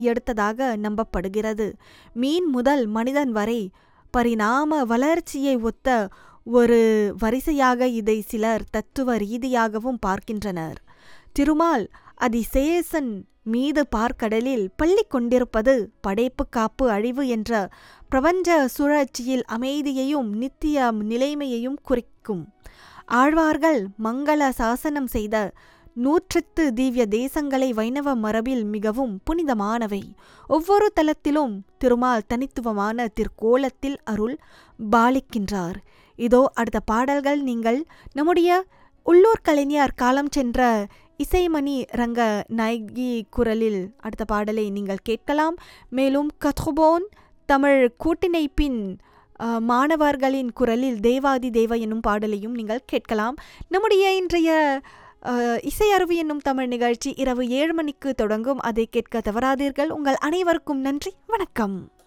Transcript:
எடுத்ததாக நம்பப்படுகிறது மீன் முதல் மனிதன் வரை பரிணாம வளர்ச்சியை ஒத்த ஒரு வரிசையாக இதை சிலர் தத்துவ ரீதியாகவும் பார்க்கின்றனர் திருமால் அதிசேஷன் மீது பார்க்கடலில் பள்ளி கொண்டிருப்பது படைப்பு காப்பு அழிவு என்ற பிரபஞ்ச சுழற்சியில் அமைதியையும் நித்திய நிலைமையையும் குறிக்கும் ஆழ்வார்கள் மங்கள சாசனம் செய்த நூற்றத்து தீவ்ய தேசங்களை வைணவ மரபில் மிகவும் புனிதமானவை ஒவ்வொரு தலத்திலும் திருமால் தனித்துவமான திருக்கோலத்தில் அருள் பாலிக்கின்றார் இதோ அடுத்த பாடல்கள் நீங்கள் நம்முடைய உள்ளூர் கலைஞர் காலம் சென்ற இசைமணி ரங்க நாயகி குரலில் அடுத்த பாடலை நீங்கள் கேட்கலாம் மேலும் கத்ருபோன் தமிழ் கூட்டிணைப்பின் மாணவர்களின் குரலில் தேவாதி தேவ என்னும் பாடலையும் நீங்கள் கேட்கலாம் நம்முடைய இன்றைய இசை அருவி என்னும் தமிழ் நிகழ்ச்சி இரவு ஏழு மணிக்கு தொடங்கும் அதை கேட்க தவறாதீர்கள் உங்கள் அனைவருக்கும் நன்றி வணக்கம்